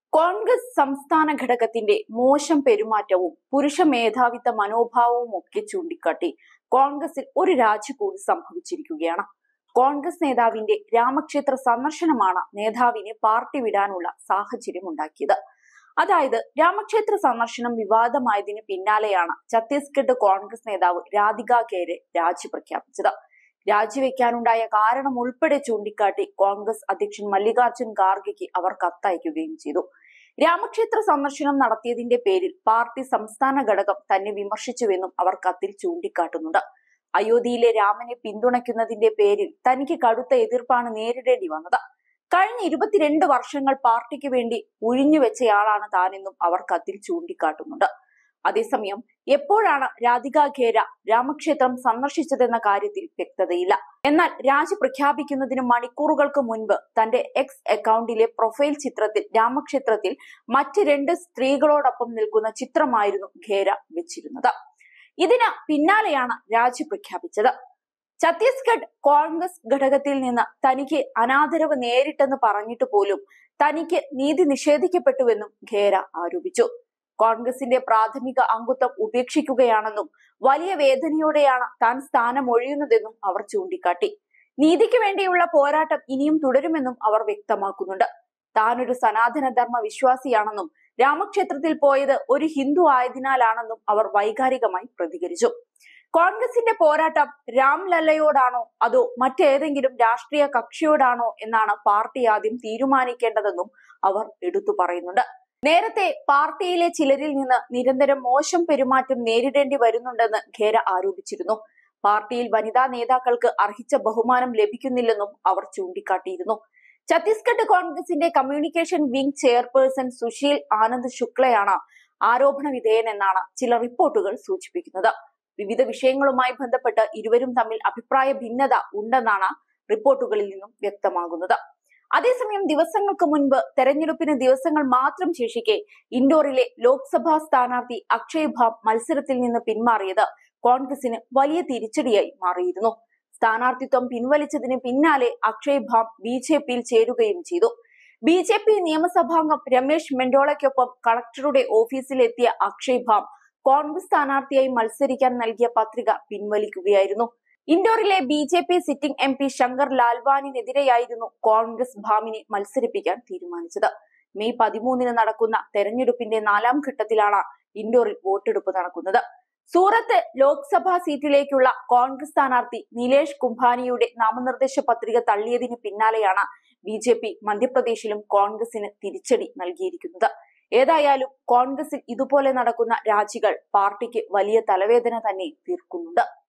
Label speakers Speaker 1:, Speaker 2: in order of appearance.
Speaker 1: കോൺഗ്രസ് സംസ്ഥാന ഘടകത്തിന്റെ മോശം പെരുമാറ്റവും പുരുഷ മേധാവിത്വ മനോഭാവവും ഒക്കെ ചൂണ്ടിക്കാട്ടി കോൺഗ്രസിൽ ഒരു രാജി കൂടി സംഭവിച്ചിരിക്കുകയാണ് കോൺഗ്രസ് നേതാവിന്റെ രാമക്ഷേത്ര സന്ദർശനമാണ് നേതാവിനെ പാർട്ടി വിടാനുള്ള സാഹചര്യം ഉണ്ടാക്കിയത് അതായത് രാമക്ഷേത്ര സന്ദർശനം വിവാദമായതിന് പിന്നാലെയാണ് ഛത്തീസ്ഗഡ് കോൺഗ്രസ് നേതാവ് രാധിക ഖേരെ രാജി പ്രഖ്യാപിച്ചത് രാജിവെക്കാനുണ്ടായ കാരണം ഉൾപ്പെടെ ചൂണ്ടിക്കാട്ടി കോൺഗ്രസ് അധ്യക്ഷൻ മല്ലികാർജുൻ ഖാർഗെക്ക് അവർ കത്തയക്കുകയും ചെയ്തു രാമക്ഷേത്ര സന്ദർശനം നടത്തിയതിന്റെ പേരിൽ പാർട്ടി സംസ്ഥാന ഘടകം തന്നെ വിമർശിച്ചുവെന്നും അവർ കത്തിൽ ചൂണ്ടിക്കാട്ടുന്നുണ്ട് അയോധ്യയിലെ രാമനെ പിന്തുണയ്ക്കുന്നതിന്റെ പേരിൽ തനിക്ക് കടുത്ത എതിർപ്പാണ് നേരിടേണ്ടി വന്നത് കഴിഞ്ഞ ഇരുപത്തിരണ്ട് വർഷങ്ങൾ പാർട്ടിക്ക് വേണ്ടി ഉഴിഞ്ഞുവെച്ചയാളാണ് താനെന്നും അവർ കത്തിൽ ചൂണ്ടിക്കാട്ടുന്നുണ്ട് അതേസമയം എപ്പോഴാണ് രാധിക ഖേര രാമക്ഷേത്രം സന്ദർശിച്ചതെന്ന കാര്യത്തിൽ വ്യക്തതയില്ല എന്നാൽ രാജി പ്രഖ്യാപിക്കുന്നതിന് മണിക്കൂറുകൾക്ക് മുൻപ് തന്റെ എക്സ് അക്കൗണ്ടിലെ പ്രൊഫൈൽ ചിത്രത്തിൽ രാമക്ഷേത്രത്തിൽ മറ്റ് രണ്ട് സ്ത്രീകളോടൊപ്പം നിൽക്കുന്ന ചിത്രമായിരുന്നു ഖേര വെച്ചിരുന്നത് ഇതിന് പിന്നാലെയാണ് രാജി പ്രഖ്യാപിച്ചത് ഛത്തീസ്ഗഡ് കോൺഗ്രസ് ഘടകത്തിൽ നിന്ന് തനിക്ക് അനാദരവ് നേരിട്ടെന്ന് പറഞ്ഞിട്ട് പോലും തനിക്ക് നീതി നിഷേധിക്കപ്പെട്ടുവെന്നും ഖേര ആരോപിച്ചു കോൺഗ്രസിന്റെ പ്രാഥമിക അംഗത്വം ഉപേക്ഷിക്കുകയാണെന്നും വലിയ വേദനയോടെയാണ് താൻ സ്ഥാനം ഒഴിയുന്നതെന്നും അവർ ചൂണ്ടിക്കാട്ടി നീതിക്ക് വേണ്ടിയുള്ള പോരാട്ടം ഇനിയും തുടരുമെന്നും അവർ വ്യക്തമാക്കുന്നുണ്ട് താനൊരു സനാതന ധർമ്മ വിശ്വാസിയാണെന്നും രാമക്ഷേത്രത്തിൽ പോയത് ഒരു ഹിന്ദു ആയതിനാലാണെന്നും അവർ വൈകാരികമായി പ്രതികരിച്ചു കോൺഗ്രസിന്റെ പോരാട്ടം രാംലല്ലയോടാണോ അതോ മറ്റേതെങ്കിലും രാഷ്ട്രീയ കക്ഷിയോടാണോ എന്നാണ് പാർട്ടി ആദ്യം തീരുമാനിക്കേണ്ടതെന്നും അവർ എടുത്തു പറയുന്നുണ്ട് നേരത്തെ പാർട്ടിയിലെ ചിലരിൽ നിന്ന് നിരന്തരം മോശം പെരുമാറ്റം നേരിടേണ്ടി വരുന്നുണ്ടെന്ന് ഖേര ആരോപിച്ചിരുന്നു പാർട്ടിയിൽ വനിതാ നേതാക്കൾക്ക് അർഹിച്ച ബഹുമാനം ലഭിക്കുന്നില്ലെന്നും അവർ ചൂണ്ടിക്കാട്ടിയിരുന്നു ഛത്തീസ്ഗഡ് കോൺഗ്രസിന്റെ communication wing chairperson Sushil Anand ശുക്ലയാണ് ആരോപണ വിധേയനെന്നാണ് ചില റിപ്പോർട്ടുകൾ സൂചിപ്പിക്കുന്നത് വിവിധ വിഷയങ്ങളുമായി ബന്ധപ്പെട്ട് ഇരുവരും തമ്മിൽ അഭിപ്രായ ഭിന്നത ഉണ്ടെന്നാണ് റിപ്പോർട്ടുകളിൽ നിന്നും വ്യക്തമാകുന്നത് അതേസമയം ദിവസങ്ങൾക്ക് മുൻപ് തെരഞ്ഞെടുപ്പിന് ദിവസങ്ങൾ മാത്രം ശേഷിക്കെ ഇൻഡോറിലെ ലോക്സഭാ സ്ഥാനാർത്ഥി അക്ഷയ് ഭാം മത്സരത്തിൽ നിന്ന് പിന്മാറിയത് കോൺഗ്രസിന് വലിയ തിരിച്ചടിയായി മാറിയിരുന്നു സ്ഥാനാർത്ഥിത്വം പിൻവലിച്ചതിന് പിന്നാലെ അക്ഷയ് ഭാം ബി ജെ പിയിൽ ചേരുകയും ചെയ്തു ബി ജെ പി നിയമസഭാംഗം രമേശ് മെൻഡോളയ്ക്കൊപ്പം കളക്ടറുടെ ഓഫീസിലെത്തിയ അക്ഷയ് ഭാം കോൺഗ്രസ് സ്ഥാനാർത്ഥിയായി മത്സരിക്കാൻ നൽകിയ പത്രിക പിൻവലിക്കുകയായിരുന്നു ഇൻഡോറിലെ B J P sitting M P Shankar ലാൽവാനിനെതിരെയായിരുന്നു കോൺഗ്രസ് ഭാമിനെ മത്സരിപ്പിക്കാൻ തീരുമാനിച്ചത് മെയ് പതിമൂന്നിന് നടക്കുന്ന തെരഞ്ഞെടുപ്പിന്റെ നാലാം ഘട്ടത്തിലാണ് ഇൻഡോറിൽ വോട്ടെടുപ്പ് നടക്കുന്നത് സൂറത്ത് ലോക്സഭാ സീറ്റിലേക്കുള്ള കോൺഗ്രസ് സ്ഥാനാർത്ഥി നിലേഷ് കുംഭാനിയുടെ നാമനിർദ്ദേശ പത്രിക തള്ളിയതിന് പിന്നാലെയാണ് ബി ജെ പി മധ്യപ്രദേശിലും കോൺഗ്രസിന് തിരിച്ചടി നൽകിയിരിക്കുന്നത് ഏതായാലും കോൺഗ്രസിൽ ഇതുപോലെ നടക്കുന്ന രാജികൾ പാർട്ടിക്ക് വലിയ തലവേദന തന്നെ തീർക്കുന്നുണ്ട്